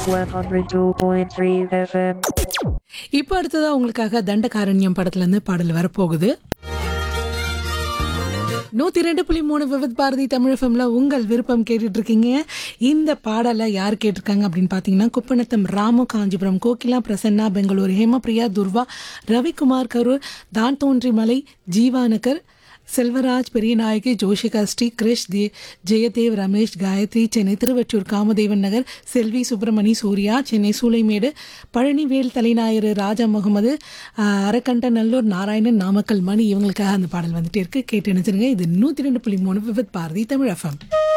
102.3 FM. இப்போ அடுத்ததா உங்களுக்காக தண்டகாரண்யம் படத்துல இருந்து பாடல் வரப்போகுது நூத்தி ரெண்டு புள்ளி மூணு விவித் பாரதி தமிழ் எஃப்எம்ல உங்கள் விருப்பம் கேட்டுட்டு இருக்கீங்க இந்த பாடலை யார் கேட்டிருக்காங்க அப்படின்னு பார்த்தீங்கன்னா குப்பநத்தம் ராமு காஞ்சிபுரம் கோகிலா பிரசன்னா பெங்களூர் ஹேமபிரியா துர்வா ரவிக்குமார் கரூர் தான் தோன்றிமலை ஜீவானகர் செல்வராஜ் பெரியநாயகி ஜோஷிகா ஸ்ரீ கிரிஷ் தே ஜெயதேவ் ரமேஷ் காயத்ரி சென்னை திருவற்றூர் காமதேவன் நகர் செல்வி சுப்பிரமணி சூர்யா சென்னை சூளைமேடு பழனிவேல் தலைநாயரு ராஜா முகமது ஆஹ், அரக்கண்டநல்லூர் நாராயணன் நாமக்கல் மணி இவங்களுக்காக அந்த பாடல் வந்துட்டே இருக்கு கேட்டு நினைச்சிருங்க இது நூற்றி ரெண்டு புள்ளி மூணு விபத் பாரதி தமிழ் எஃப்எம்